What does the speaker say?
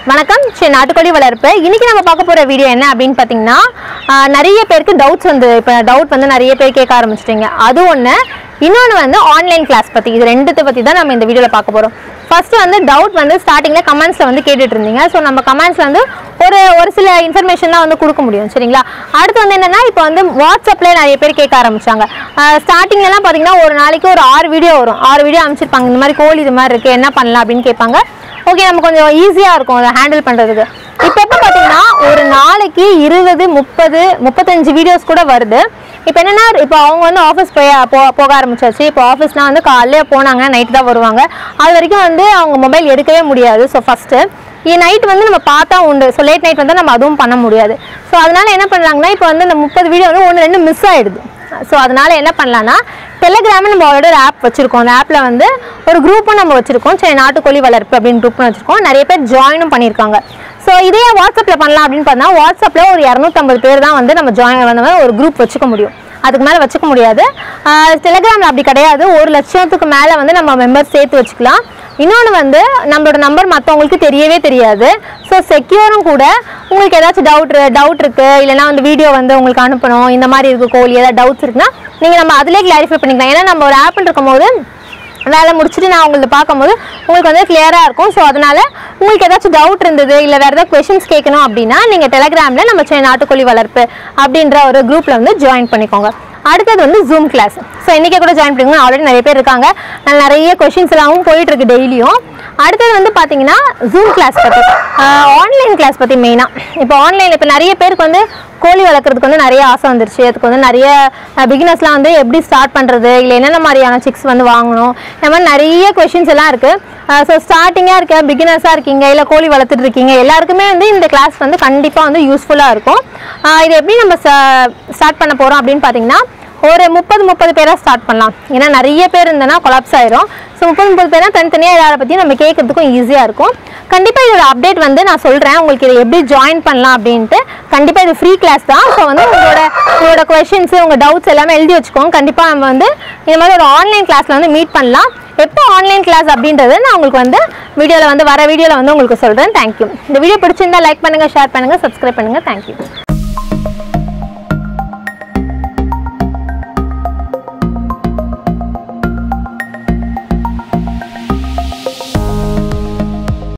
வணக்கம் ஸ்ரீ நாட்டுக்கோழி வளர்ப்பு இன்னைக்கு நம்ம பார்க்க போற வீடியோ என்ன அப்படின்னு பார்த்தீங்கன்னா ஆஹ், நிறைய பேருக்கு டவுட்ஸ் வந்து இப்போ டவுட் வந்து நிறைய பேர் கேட்க ஆரம்பிச்சிட்டிங்க அது ஒன்று இன்னொன்று வந்து ஆன்லைன் கிளாஸ் பற்றி இது ரெண்டுத்தை பற்றி தான் நம்ம இந்த வீடியோவில் பார்க்க போகிறோம் ஃபர்ஸ்ட் வந்து டவுட் வந்து ஸ்டார்டிங்கில் கமெண்ட்ஸில் வந்து கேட்டுட்டு இருந்தீங்க ஸோ நம்ம கமெண்ட்ஸில் வந்து ஒரு ஒரு சில இன்ஃபர்மேஷன் தான் வந்து கொடுக்க முடியும் சரிங்களா அடுத்து வந்து என்னன்னா இப்போ வந்து வாட்ஸ்அப்ல நிறைய பேர் கேட்க ஆரம்பிச்சாங்க ஸ்டார்டிங்லலாம் பார்த்தீங்கன்னா ஒரு நாளைக்கு ஒரு ஆறு வீடியோ வரும் ஆறு வீடியோ அமைச்சிருப்பாங்க இந்த மாதிரி கோழி இது மாதிரி இருக்குது என்ன பண்ணலாம் அப்படின்னு கேட்பாங்க ஓகே நம்ம கொஞ்சம் ஈஸியாக இருக்கும் அதை ஹேண்டில் பண்ணுறதுக்கு இப்போ எப்போ பார்த்தீங்கன்னா ஒரு நாளைக்கு இருபது முப்பது முப்பத்தஞ்சு வீடியோஸ் கூட வருது இப்போ என்னென்னா இப்போ அவங்க வந்து ஆஃபீஸ் போய் போ போக ஆரம்பிச்சாச்சு இப்போ ஆஃபீஸ்லாம் வந்து காலையில போனாங்க நைட் தான் வருவாங்க அது வரைக்கும் வந்து அவங்க மொபைல் எடுக்கவே முடியாது ஸோ ஃபஸ்ட்டு நைட் வந்து நம்ம பார்த்தா உண்டு ஸோ லேட் நைட் வந்து நம்ம அதுவும் பண்ண முடியாது ஸோ அதனால என்ன பண்ணுறாங்கன்னா இப்போ வந்து இந்த முப்பது வீடியோ வந்து ஒன்று ரெண்டு மிஸ் ஆகிடுது ஸோ அதனால என்ன பண்ணலாம்னா டெலிகிராமில் நம்ம ஆல்ரெடி ஒரு ஆப் வச்சுருக்கோம் அந்த ஆப்பில் வந்து ஒரு குரூப்பும் நம்ம வச்சுருக்கோம் சரி நாட்டுக்கோழி வளர்ப்பு அப்படின்னு குரூப்னு வச்சுருக்கோம் நிறைய பேர் ஜாயினும் பண்ணியிருக்காங்க ஸோ இதே வாட்ஸ்அப்பில் பண்ணலாம் அப்படின்னு பார்த்தா வாட்ஸ்அப்பில் ஒரு இரநூத்தம்பது பேர் தான் வந்து நம்ம ஜாயின் வந்து ஒரு குரூப் வச்சுக்க முடியும் அதுக்கு மேலே வச்சுக்க முடியாது டெலிகிராமில் அப்படி கிடையாது ஒரு லட்சத்துக்கு மேலே வந்து நம்ம மெம்பர்ஸ் சேர்த்து வச்சுக்கலாம் இன்னொன்று வந்து நம்மளோட நம்பர் மற்றவங்களுக்கு தெரியவே தெரியாது ஸோ செக்யூரும் கூட உங்களுக்கு ஏதாச்சும் டவுட் டவுட் இருக்குது இல்லைனா வந்து வீடியோ வந்து உங்களுக்கு அனுப்பணும் இந்த மாதிரி இருக்குது கோழி ஏதாவது டவுட்ஸ் இருக்குன்னா நீங்கள் நம்ம அதிலே கிளாரிஃபை பண்ணிக்கலாம் ஏன்னா நம்ம ஒரு ஆப்னு இருக்கும்போது வேலை முடிச்சுட்டு நான் உங்களுக்கு பார்க்கும்போது உங்களுக்கு வந்து கிளியராக இருக்கும் ஸோ அதனால உங்களுக்கு ஏதாச்சும் டவுட் இருந்தது இல்லை வேறு ஏதாவது கொஷின்ஸ் கேட்கணும் அப்படின்னா நீங்கள் டெலகிராமில் நம்ம சென்னை நாட்டுக்கோழி வளர்ப்பு அப்படின்ற ஒரு குரூப்பில் வந்து ஜாயின் பண்ணிக்கோங்க அடுத்தது வந்து ஜூம் கிளாஸ் ஸோ இன்றைக்கே கூட ஜாயின் பண்ணிக்கோங்க ஆல்ரெடி நிறைய பேர் இருக்காங்க நான் நிறைய கொஷின்ஸ் எல்லாமும் போயிட்டு இருக்கு டெய்லியும் அடுத்தது வந்து பார்த்தீங்கன்னா ஜூம் கிளாஸ் பற்றி ஆன்லைன் கிளாஸ் பற்றி மெயினாக இப்போ ஆன்லைனில் இப்போ நிறைய பேருக்கு வந்து கோழி வளர்க்குறதுக்கு வந்து நிறைய ஆசை வந்துருச்சு அதுக்கு வந்து நிறைய பிகினர்ஸ்லாம் வந்து எப்படி ஸ்டார்ட் பண்ணுறது இல்லை என்னென்ன மாதிரியான சிக்ஸ் வந்து வாங்கணும் இந்த மாதிரி நிறைய கொஷின்ஸ் எல்லாம் இருக்குது ஸோ ஸ்டார்டிங்காக இருக்க பிகினர்ஸாக இருக்கீங்க இல்லை கோழி வளர்த்துட்டு இருக்கீங்க எல்லாருக்குமே வந்து இந்த கிளாஸ் வந்து கண்டிப்பாக வந்து யூஸ்ஃபுல்லாக இருக்கும் ஆஹ் இது எப்படி நம்ம ஸ்டார்ட் பண்ண போகிறோம் அப்படின்னு பார்த்தீங்கன்னா ஒரு முப்பது முப்பது பேராக ஸ்டார்ட் பண்ணலாம் ஏன்னா நிறைய பேர் இருந்தனா கொலாப்ஸ் ஆயிரும் ஸோ முப்பது முப்பது பேராக தனித்தனியாக எல்லாரை பற்றியும் நம்ம கேட்கறதுக்கும் ஈஸியாக இருக்கும் கண்டிப்பாக இதோட அப்டேட் வந்து நான் சொல்கிறேன் உங்களுக்கு இதை எப்படி ஜாயின் பண்ணலாம் அப்படின்ட்டு கண்டிப்பாக இது ஃப்ரீ கிளாஸ் தான் ஸோ வந்து உங்களோட உங்களோட கொஷின்ஸு உங்கள் டவுட்ஸ் எல்லாமே எழுதி வச்சுக்கோங்க கண்டிப்பாக நம்ம வந்து இந்த மாதிரி ஒரு ஆன்லைன் கிளாஸில் வந்து மீட் பண்ணலாம் எப்போ ஆன்லைன் கிளாஸ் அப்படின்றது நான் உங்களுக்கு வந்து வீடியோவில் வந்து வர வீடியோவில் வந்து உங்களுக்கு சொல்கிறேன் தேங்க்யூ இந்த வீடியோ பிடிச்சிருந்தா லைக் பண்ணுங்கள் ஷேர் பண்ணுங்கள் சப்ஸ்கிரைப் பண்ணுங்கள் தேங்க்யூ